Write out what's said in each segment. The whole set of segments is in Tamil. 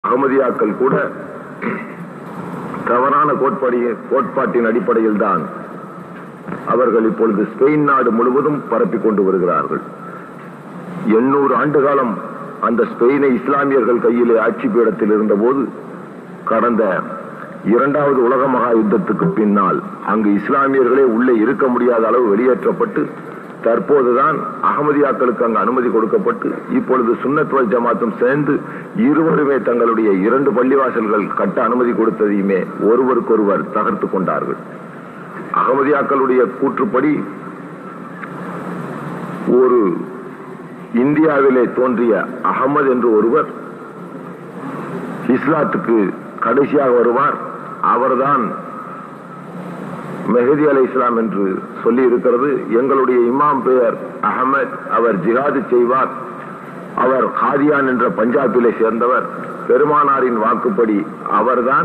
அகமதியாக்கள் கூட தவறான கோட்பாடி- கோட்பாட்டின் அடிப்படையில் தான் அவர்கள் இப்பொழுது ஸ்பெயின் நாடு முழுவதும் பரப்பிக் கொண்டு வருகிறார்கள் எண்ணூறு ஆண்டு காலம் அந்த ஸ்பெயினை இஸ்லாமியர்கள் கையிலே ஆட்சி பீடத்தில் இருந்தபோது கடந்த இரண்டாவது உலக மகா யுத்தத்துக்கு பின்னால் அங்கு இஸ்லாமியர்களே உள்ளே இருக்க முடியாத அளவு வெளியேற்றப்பட்டு தற்போதுதான் அகமதியாக்களுக்கு அங்கு அனுமதி கொடுக்கப்பட்டு இப்பொழுது சுன்னத் வல் ஜமாத்தும் சேர்ந்து இருவருமே தங்களுடைய இரண்டு பள்ளிவாசல்கள் கட்ட அனுமதி கொடுத்ததையுமே ஒருவருக்கொருவர் தகர்த்து கொண்டார்கள் அகமதியாக்களுடைய கூற்றுப்படி ஒரு இந்தியாவிலே தோன்றிய அகமது என்று ஒருவர் இஸ்லாத்துக்கு கடைசியாக வருவார் அவர்தான் மெஹதி அலை இஸ்லாம் என்று சொல்லி இருக்கிறது எங்களுடைய இமாம் பெயர் அகமத் அவர் ஜிஹாது செய்வார் அவர் காதியான் என்ற பஞ்சாபிலே சேர்ந்தவர் பெருமானாரின் வாக்குப்படி அவர்தான்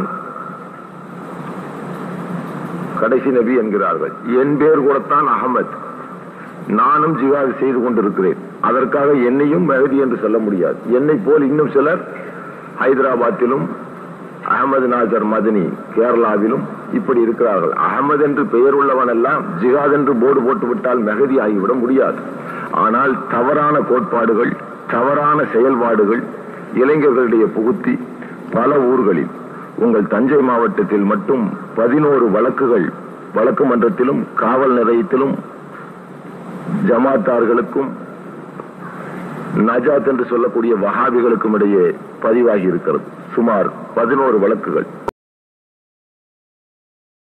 கடைசி நபி என்கிறார்கள் என் பேர் கூடத்தான் அகமத் நானும் ஜிஹாது செய்து கொண்டிருக்கிறேன் அதற்காக என்னையும் மெஹதி என்று சொல்ல முடியாது என்னை போல் இன்னும் சிலர் ஹைதராபாத்திலும் அகமது நாஜர் மதனி கேரளாவிலும் இப்படி இருக்கிறார்கள் அகமது என்று பெயர் உள்ளவன் எல்லாம் ஜிஹாத் என்று போர்டு போட்டு விட்டால் மெஹதி ஆகிவிட முடியாது ஆனால் தவறான கோட்பாடுகள் தவறான செயல்பாடுகள் இளைஞர்களிடையே புகுத்தி பல ஊர்களில் உங்கள் தஞ்சை மாவட்டத்தில் மட்டும் பதினோரு வழக்குகள் வழக்கு மன்றத்திலும் காவல் நிலையத்திலும் ஜமாத்தார்களுக்கும் நஜாத் என்று சொல்லக்கூடிய வஹாபிகளுக்கும் இடையே பதிவாகி இருக்கிறது சுமார் பதினோரு வழக்குகள்